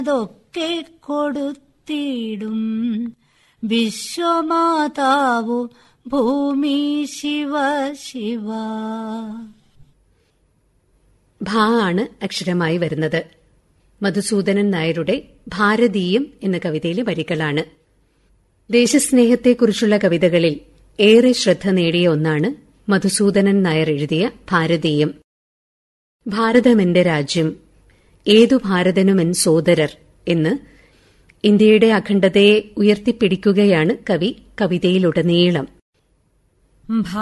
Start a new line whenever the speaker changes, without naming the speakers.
അതൊക്കെ കൊടുത്തിടും വിശ്വമാതാവു ഭൂമി ശിവ ശിവ
ഭാ ആണ് അക്ഷരമായി വരുന്നത് മധുസൂദനൻ നായരുടെ ഭാരതീയം എന്ന കവിതയിലെ വരികളാണ് ദേശസ്നേഹത്തെക്കുറിച്ചുള്ള കവിതകളിൽ ഏറെ ശ്രദ്ധ നേടിയ ഒന്നാണ് മധുസൂദനൻ നായർ എഴുതിയ ഭാരതീയം ഭാരതമെന്റെ രാജ്യം ഏതു ഭാരതനുമെൻ സോദരർ എന്ന് ഇന്ത്യയുടെ അഖണ്ഡതയെ ഉയർത്തിപ്പിടിക്കുകയാണ് കവി കവിതയിലുടനീളം